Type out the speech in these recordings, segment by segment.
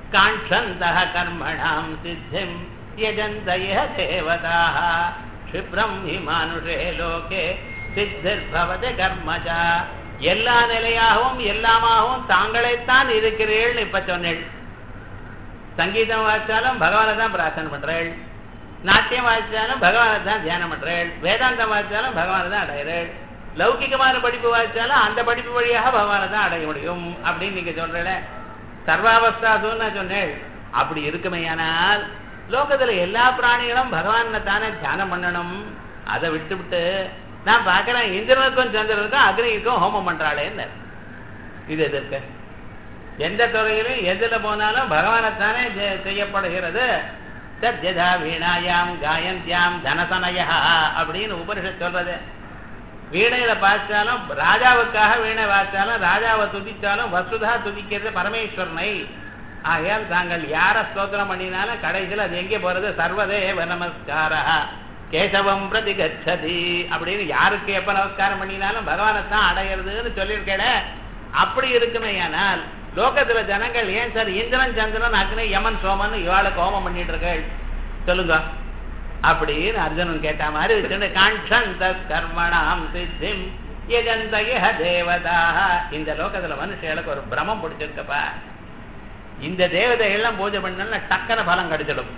காண்சந்தः கர்மணாம் சித்திம் யஜந்த இஹ தேவதாः க்ஷிப்ரம் ஹி மானுஷே லோகே சித்திர்பவதி கர்மஜா எல்லா நிலையாகவும் எல்லாமாகவும் தாங்களைத்தான் இருக்கிறீர்கள் இப்ப சொன்னேள் சங்கீதம் வாசிச்சாலும் பகவானை தான் பிரார்த்தனை பண்றேள் நாட்டியம் வாசிச்சாலும் பகவானை தான் தியானம் பண்றேள் வேதாந்தம் வாசிச்சாலும் பகவானை தான் அடையிறேள் லௌகிகமான படிப்பு வாசிச்சாலும் அந்த படிப்பு வழியாக பகவானை தான் அடைய முடியும் அப்படின்னு நீங்க சொல்றேன் சர்வாவஸ்தாசுன்னு நான் சொன்னேன் அப்படி இருக்குமையானால் லோகத்துல எல்லா பிராணிகளும் பகவானை தானே தியானம் பண்ணணும் அதை விட்டுவிட்டு நான் பார்க்கிறேன் இந்திரனுக்கும் சந்திரனுக்கும் அக்னிக்கும் ஹோமம் பண்றாளேன்னு இது எதற்கு எந்த துறையிலும் எதுல போனாலும் பகவானைத்தானே செ- செய்யப்படுகிறது சத்யதா வீணாயாம் காயந்தியாம் தனசனயா அப்படின்னு உபனிஷத் சொல்றது வீணையில பார்த்தாலும் ராஜாவுக்காக வீணை வாசித்தாலும் ராஜாவை துதிச்சாலும் வசுதா துதிக்கிறது பரமேஸ்வரனை ஆகையால் தாங்கள் யார ஸ்தோத்திரம் பண்ணினாலும் கடைசியில் அது எங்கே போறது சர்வதேவ நமஸ்காரா கேசவம் பிரதி கச்சதி அப்படின்னு யாருக்கு எப்ப நமஸ்காரம் பண்ணினாலும் பகவானை தான் அடையிறதுன்னு சொல்லியிருக்கேட அப்படி இருக்குமே ஆனால் லோகத்துல ஜனங்கள் ஏன் சார் இந்திரன் சந்திரன் அக்னி யமன் சோமன் இவாளுக்கு ஹோமம் பண்ணிட்டு இருக்கேள் சொல்லுங்க அப்படின்னு அர்ஜுனன் கேட்ட மாதிரி வச்சுட்டு காண்சந்த கர்மணாம் சித்திம் யஜந்த இஹ தேவதாக இந்த லோகத்துல மனுஷர்களுக்கு ஒரு பிரமம் பிடிச்சிருக்கப்பா இந்த தேவதைகள்லாம் பூஜை பண்ணா டக்கன பலம் கிடைச்சிடும்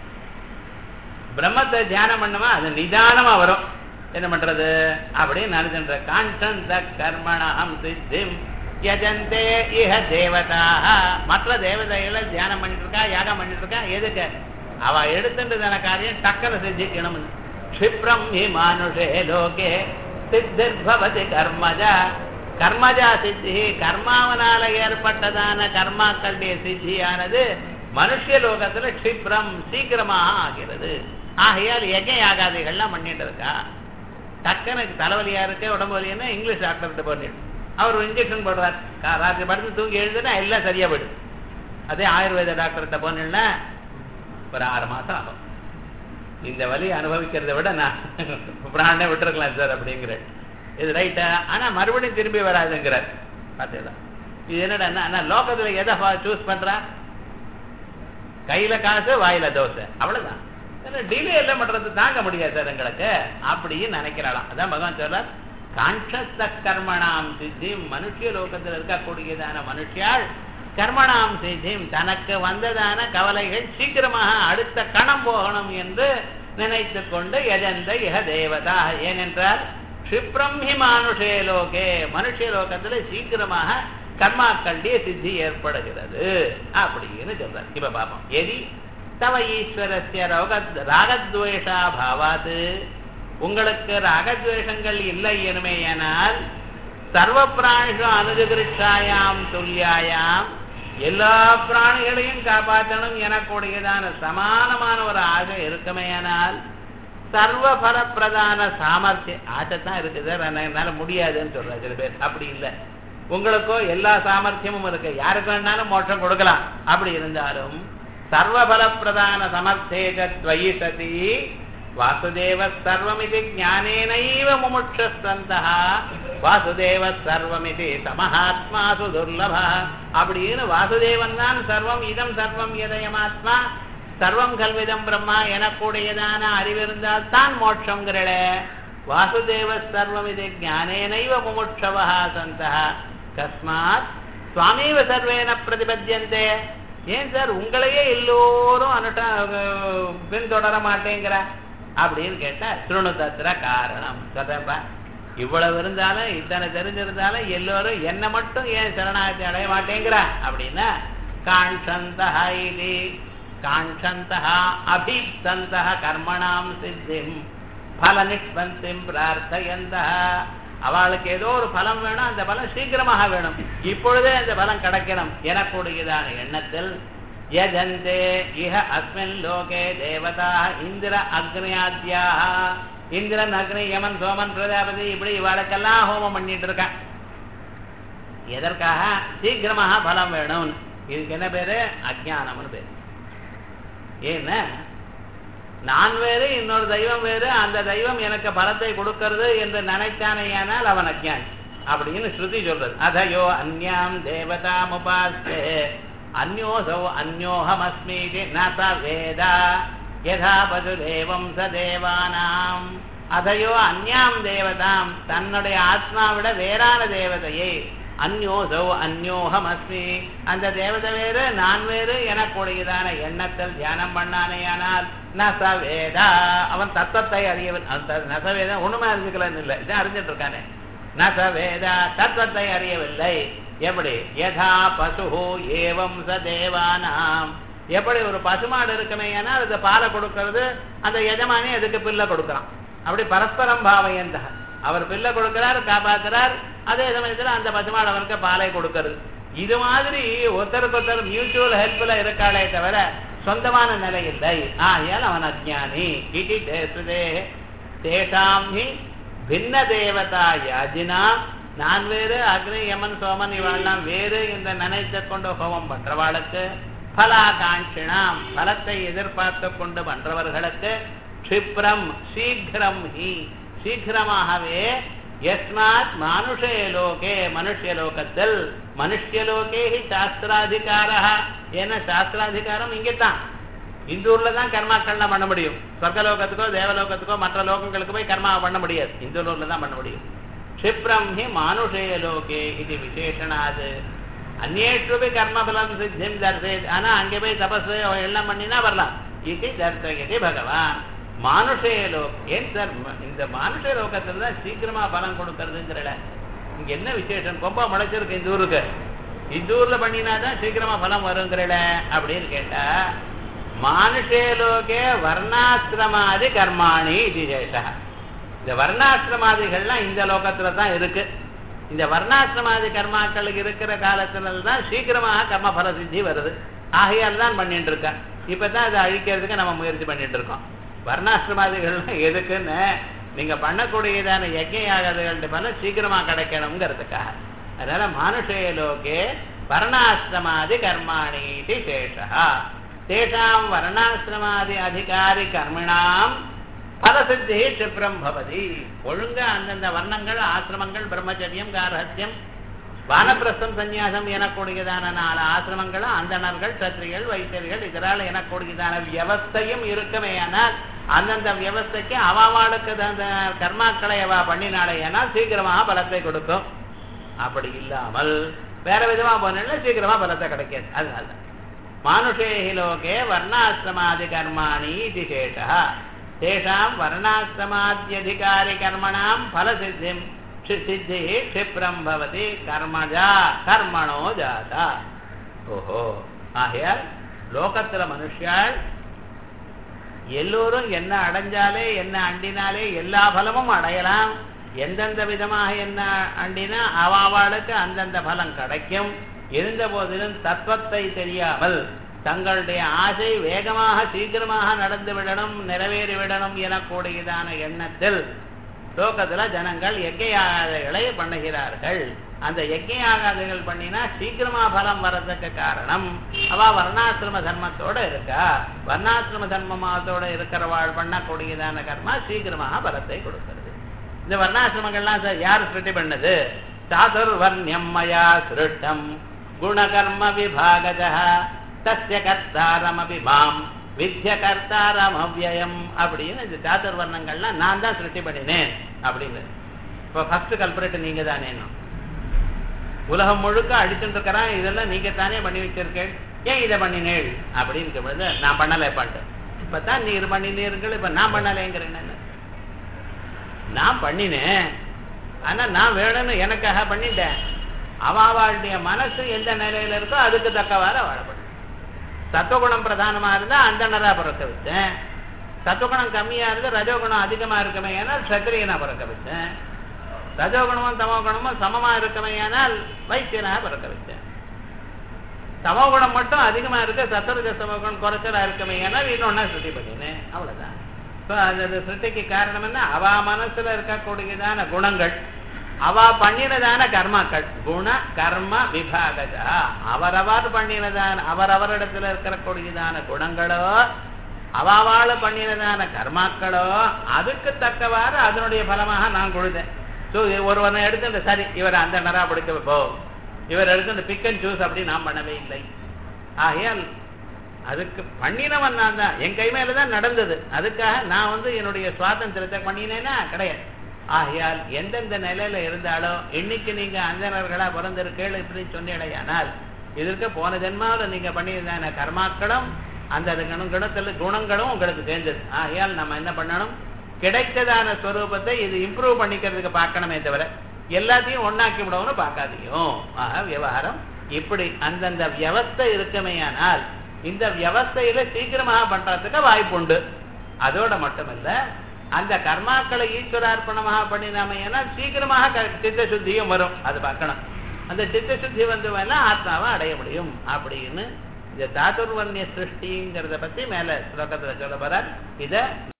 பிரம்மத்தை தியானம் பண்ணமா அது நிதானமா வரும் என்ன பண்றது அப்படின்னு நினைச்சுன்ற காஞ்சந்த கர்மணம் சித்திம் யஜந்தே இஹ தேவதாக மற்ற தேவதைகளை தியானம் பண்ணிட்டு இருக்கா யாகம் பண்ணிட்டு இருக்கா எதுக்கு அவ எடுத்துட்டதான காரியம் டக்கன செஞ்சுக்கணும் க்ஷிப்ரம் ஹி மானுஷே லோகே சித்திர்பவதி கர்மஜா கர்மஜா சித்தி கர்மாவனால ஏற்பட்டதான கர்மாக்களுடைய சித்தியானது மனுஷ லோகத்துல க்ஷிப்ரம் சீக்கிரமாக ஆகிறது ஆகையால் யஜ்ஞ யாகாதிகள்லாம் பண்ணிட்டு இருக்கா டக்குனு தலைவலியா இருக்கு உடம்பு வலின்னா இங்கிலீஷ் டாக்டர்கிட்ட பண்ணிடு அவர் ஒரு இன்ஜெக்ஷன் போடுறார் கா- ராத்திரி படுத்து தூங்கி எழுதுனா எல்லாம் சரியா போயிடும் அதே ஆயுர்வேத டாக்டர்கிட்ட போனேன்னா ஒரு ஆறு மாசம் ஆகும் இந்த வலி அனுபவிக்கிறத விட நான் பிராண்டே விட்டுருக்கலாம் சார் அப்படிங்கிறேன் இது ரைட்டா ஆனா மறுபடியும் திரும்பி வராதுங்கிறார் பார்த்தீங்களா இது என்னடா ஆனா லோகத்துல எதை சூஸ் பண்றா கையில காசு வாயில தோசை அவ்வளவுதான் டிலே எல்லாம் பண்றது தாங்க முடியாது சார் எங்களுக்கு அப்படின்னு நினைக்கிறாளாம் அதான் பகவான் சொல்றார் காண்சஸ்த கர்மணாம் சித்தி மனுஷ லோகத்தில் இருக்கக்கூடியதான மனுஷியாள் கர்மணாம் சித்திம் தனக்கு வந்ததான கவலைகள் சீக்கிரமாக அடுத்த கணம் போகணும் என்று நினைத்துக் கொண்டு எஜந்த இஹ தேவதா ஏனென்றால் க்ஷிப்ரம் ஹி மானுஷே லோகே மனுஷ லோகத்துல சீக்கிரமாக கர்மாக்களுடைய சித்தி ஏற்படுகிறது அப்படின்னு சொல்றார் இப்ப பாப்போம் எதி தவ ஈஸ்வரஸ்ய ரோக ராகத்வேஷா பாவாது உங்களுக்கு ராகத்வேஷங்கள் இல்லை எனுமேயானால் சர்வ பிராணிஷு அனுஜகிருஷாயாம் துல்யாயாம் எல்லா பிராணிகளையும் காப்பாற்றணும் எனக்கூடியதான சமானமான ஒரு ஆசை இருக்குமேயானால் சர்வ பலப்பிரதான சாமர்த்தியம் ஆசைத்தான் இருக்குது சார் ஆனா என்னால முடியாதுன்னு சொல்ற சில பேர் அப்படி இல்லை உங்களுக்கோ எல்லா சாமர்த்தியமும் இருக்கு யாருக்கு வேணாலும் மோட்சம் கொடுக்கலாம் அப்படி இருந்தாலும் சர்வபல பிரதான சமர்த்தேஜத்வயி சதி வாசுதேவ சர்வமிதி ஞானேனைவ முமுட்சஸ்தந்தா வாசுதேவ சர்வமிதி சமஹாத்மாசு துர்லப அப்படின்னு வாசுதேவன் தான் சர்வம் இதம் சர்வம் எதயமாத்மா சர்வம் கல்விதம் பிரம்மா எனக்கூடியதான அறிவிருந்தால் தான் மோட்சங்கிறள வாசுதேவ சர்வம் இது ஞானேனைவ முமுட்சவா சந்தா கஸ்மாத் சுவாமீவ சர்வேன பிரதிபத்தியந்தே ஏன் சார் உங்களையே எல்லோரும் அனுட்டா பின்தொடர மாட்டேங்கிற அப்படின்னு கேட்டா சுருணு தத்திர காரணம் சொல்றப்பா இவ்வளவு இருந்தாலும் இத்தனை தெரிஞ்சிருந்தாலும் எல்லோரும் என்ன மட்டும் ஏன் சரணாகத்தை அடைய மாட்டேங்கிற அப்படின்னா காண்சந்தா இது காண்சந்தா அபிசந்தா கர்மணாம் சித்திம் பல நிஷ்பந்திம் பிரார்த்தயந்தா அவளுக்கு ஏதோ ஒரு பலம் வேணும் அந்த பலம் சீக்கிரமாக வேணும் இப்பொழுதே அந்த பலம் கிடைக்கணும் எனக்கூடியதான எண்ணத்தில் யஜந்தே இஹ அஸ்மின் லோகே தேவதா இந்திர அக்னியாத்யா இந்திரன் அக்னி யமன் சோமன் பிரஜாபதி இப்படி இவாளுக்கெல்லாம் ஹோமம் பண்ணிட்டு இருக்கான் எதற்காக சீக்கிரமாக பலம் வேணும் இதுக்கு என்ன பேரு அஜானம்னு பேரு ஏன்னா நான் வேறு இன்னொரு தெய்வம் வேறு அந்த தெய்வம் எனக்கு பலத்தை கொடுக்கிறது என்று நினைத்தானேயானால் அவன் அஜ்ஞானி அப்படின்னு ஸ்ருதி சொல்றது அதயோ அந்யாம் தேவதாம் உபாஸ்தே அந்யோசௌ அந்யோஹமஸ்மீதி ந ச வேத யதா பசுதேவம் ச தேவானாம் அதையோ அந்யாம் தேவதாம் தன்னுடைய ஆத்மாவிட வேறான தேவதையை அந்யோசௌ அந்யோகம் அஸ்மி அந்த தேவதை வேறு நான் வேறு எனக்கூடியதான எண்ணத்தில் தியானம் பண்ணானேயானால் நச வேதா அவன் தத்துவத்தை அறியவன் அந்த நச வேதா ஒண்ணுமே அறிஞ்சுக்கலன்னு இல்லை இதான் அறிஞ்சிட்டு இருக்கானே நச வேதா தத்துவத்தை அறியவில்லை எப்படி யதா பசு ஏவம் ச தேவானாம் எப்படி ஒரு பசுமாடு இருக்குமே ஏனால் அது பாலை கொடுக்கறது அந்த எஜமானி அதுக்கு பிள்ளை கொடுக்கறான் அப்படி பரஸ்பரம் பாவையந்த அவர் பிள்ளை கொடுக்கிறார் காப்பாத்துறார் அதே சமயத்துல அந்த பசுமாடு அவனுக்கு பாலை கொடுக்கிறது இது மாதிரி ஒருத்தருக்கு ஒருத்தர் மியூச்சுவல் ஹெல்ப்ல இருக்காளே தவிர சொந்தமான நிலை இல்லை ஆகையால் அவன் அஜானி இடி தேசுதே தேஷாம் ஹி பின்ன தேவதா யாஜினா நான் வேறு அக்னி யமன் சோமன் இவெல்லாம் வேறு இந்த நினைத்து கொண்டு ஹோமம் பண்றவாளுக்கு பலாகாட்சிணாம் பலத்தை எதிர்பார்த்து கொண்டு பண்றவர்களுக்கு க்ஷிப்ரம் சீக்கிரம் ஹி சீக்கிரமாகவே யஸ்மாத் மானுஷே லோகே மனுஷ்யலோகத்தில் மனுஷ்யலோகே ஹி சாஸ்திராதிகார ஏன்னா சாஸ்திராதிகாரம் இங்கே தான் இந்த ஊர்ல தான் கர்மாக்கள்லாம் பண்ண முடியும் சொர்க்கலோகத்துக்கோ தேவலோகத்துக்கோ மற்ற லோகங்களுக்கு போய் கர்மா பண்ண முடியாது இந்த ஊர்ல தான் பண்ண முடியும் க்ஷிப்ரம் ஹி மானுஷே லோகே இது விசேஷனாது அந்நேற்றுபி கர்மபலம் சித்திம் தர்சேத் ஆனா அங்கே போய் தபஸ் எல்லாம் பண்ணினா வரலாம் இது தர்சகதி பகவான் மானுஷே லோக் ஏன் சார் இந்த மானுஷ லோகத்துல தான் சீக்கிரமா பலம் கொடுக்கறதுங்கிறல இங்க என்ன விசேஷம் கொம்பா முளைச்சிருக்கு இந்த ஊருக்கு இந்த ஊர்ல பண்ணினா தான் சீக்கிரமா பலம் வருங்கிறல அப்படின்னு கேட்டா மானுஷே லோகே வர்ணாசிரமாதி கர்மாணி இது சேஷா இந்த வர்ணாசிரமாதிகள்லாம் இந்த லோகத்துல தான் இருக்கு இந்த வர்ணாசிரமாதி கர்மாக்கள் இருக்கிற காலத்துல தான் சீக்கிரமாக கர்ம பல சித்தி வருது ஆகையால் தான் பண்ணிட்டு இருக்கேன் இப்பதான் அதை அழிக்கிறதுக்கு நம்ம முயற்சி பண்ணிட்டு இருக்கோம் வர்ணாசிரமாதிகள்லாம் எதுக்குன்னு நீங்க பண்ணக்கூடியதான யஜ்ய யாகாதிகளுடைய பலம் சீக்கிரமா கிடைக்கணுங்கிறதுக்காக அதனால மானுஷே லோகே வர்ணாசிரமாதி கர்மாணி சேஷா தேஷாம் வர்ணாசிரமாதி அதிகாரி கர்மிணாம் பலசித்தி சிப்ரம் பவதி ஒழுங்கா அந்தந்த வர்ணங்கள் ஆசிரமங்கள் பிரம்மச்சரியம் காரஹத்தியம் வானப்பிரஸ்தம் சந்நியாசம் எனக்கூடியதான நாலு ஆசிரமங்களும் அந்தணர்கள் சத்திரிகள் வைத்தியர்கள் இதனால் எனக்கூடியதான வியவஸ்தையும் இருக்குமேயானால் அந்தந்த வியவஸ்தைக்கு அவாவாளுக்கு அந்த கர்மாக்களை அவா பண்ணினாலேயானால் சீக்கிரமாக பலத்தை கொடுக்கும் அப்படி இல்லாமல் வேற விதமா போனா சீக்கிரமா பலத்தை கிடைக்காது அதனால மானுஷேஹி லோகே வர்ணாசிரமாதி கர்மாணி இது சேஷா தேஷாம் வர்ணாசிரமாத்தியதிகாரி கர்மணாம் பலசித்திம் சித்தி க்ஷிப்ரம் பவதி கர்மஜா கர்மணோ ஜாதா ஓஹோ ஆகையால் லோகத்துல மனுஷால் எல்லோரும் என்ன அடைஞ்சாலே என்ன அண்டினாலே எல்லா பலமும் அடையலாம் எந்தெந்த விதமாக என்ன அண்டினா அவாவாளுக்கு அந்தந்த பலம் கிடைக்கும் இருந்த போதிலும் தத்துவத்தை தெரியாமல் தங்களுடைய ஆசை வேகமாக சீக்கிரமாக நடந்து விடணும் நிறைவேறி விடணும் எனக்கூடியதான எண்ணத்தில் லோகத்துல ஜனங்கள் யஜ்யாகாதைகளை பண்ணுகிறார்கள் அந்த யஜ்யாகாதைகள் பண்ணினா சீக்கிரமா பலம் வர்றதுக்கு காரணம் அவ வர்ணாசிரம தர்மத்தோட இருக்கா வர்ணாசிரம தர்மத்தோட இருக்கிறவாள் பண்ணக்கூடியதான கர்மா சீக்கிரமாக பலத்தை கொடுக்கிறது இந்த வர்ணாசிரமங்கள்லாம் யார் சிருஷ்டி பண்ணது சாதுர்வர்ணியம் மயா சிருஷ்டம் குணகர்ம விபாகஜ தஸ்ய கர்த்தாரமபி மாம் வித்ய கர்த்தாரம் அவ்வயம் அப்படின்னு இந்த சாதுர்வர்ணங்கள்லாம் நான் தான் சிருஷ்டி பண்ணினேன் அப்படின்னு இப்போ ஃபர்ஸ்ட் கல்பரேட் நீங்க தானே உலகம் முழுக்க அடிச்சுட்டு இருக்கிறான் இதெல்லாம் நீங்க தானே பண்ணி வச்சிருக்கேன் ஏன் இதை பண்ணினேள் அப்படின்னு பொழுது நான் பண்ணலை பண்ணிட்டு இப்பதான் நீர் பண்ணினீர்கள் இப்ப நான் பண்ணலைங்கிறேன் நான் பண்ணினேன் ஆனா நான் வேணும்னு எனக்காக பண்ணிட்டேன் அவளுடைய மனசு எந்த நிலையில இருக்கோ அதுக்கு தக்கவாறு வாழப்படும் சத்துவகுணம் பிரதானமா இருந்தா அந்தனரா பிறக்க வச்சேன் சத்துவகுணம் கம்மியா இருந்து ரஜோகுணம் அதிகமா இருக்குமே ஏனால் சத்திரியனா பிறக்க வச்சேன் ரஜோகுணமும் தமோகுணமும் சமமா இருக்குமே ஆனால் வைத்தியனா பிறக்க வச்சேன் தமோகுணம் மட்டும் அதிகமா இருக்கு சத்தரஜ சமோகுணம் குறைச்சலா இருக்குமே ஏனால் இன்னொன்னா சுட்டி பண்ணினேன் அவ்வளவுதான் ஸோ அது சிருஷ்டிக்கு காரணம் என்ன அவ மனசுல இருக்கக்கூடியதான குணங்கள் அவ பண்ணினதான கர்மாக்கள் குண கர்ம விபாகஜா அவரவர் பண்ணினதான அவரவரிடத்துல இருக்கக்கூடியதான குணங்களோ அவாவாழ பண்ணினதான கர்மாக்களோ அதுக்கு தக்கவாறு அதனுடைய பலமாக நான் கொடுத்தேன் ஸோ ஒருவனை எடுத்து சரி இவர் அந்த நரா பிடிக்க போ இவர் எடுத்து பிக் அண்ட் சூஸ் அப்படி நான் பண்ணவே இல்லை ஆகையால் அதுக்கு பண்ணினவன் நான் தான் என் கை மேல தான் நடந்தது அதுக்காக நான் வந்து என்னுடைய சுவாதந்திரத்தை பண்ணினேன்னா கிடையாது ஆகையால் எந்தெந்த நிலையில இருந்தாலோ இன்னைக்கு நீங்க அந்தனர்களா பிறந்திருக்கீள் இப்படி சொன்னீடையானால் இதற்கு போன ஜென்மாவில் நீங்க பண்ணியிருந்தான கர்மாக்களும் அந்த குண குணத்தில் குணங்களும் உங்களுக்கு சேர்ந்தது ஆகையால் நம்ம என்ன பண்ணணும் கிடைத்ததான ஸ்வரூபத்தை இது இம்ப்ரூவ் பண்ணிக்கிறதுக்கு பார்க்கணுமே தவிர எல்லாத்தையும் ஒண்ணாக்கி விடணும்னு பார்க்காதீங்க ஆக விவகாரம் இப்படி அந்தந்த வியவஸ்தை இருக்குமேயானால் இந்த வியவஸ்தையில சீக்கிரமாக பண்றதுக்கு வாய்ப்புண்டு அதோட மட்டுமல்ல அந்த கர்மாக்களை ஈஸ்வரார்ப்பணமாக பண்ணினாமையானா சீக்கிரமாக க- சித்த சுத்தியும் வரும் அது பார்க்கணும் அந்த சித்த சுத்தி வந்து வேணா ஆத்மாவை அடைய முடியும் அப்படின்னு இந்த தாத்துர்வன்ய சிருஷ்டிங்கிறத பத்தி மேல ஸ்லோகத்துல சொல்ல போறார் இத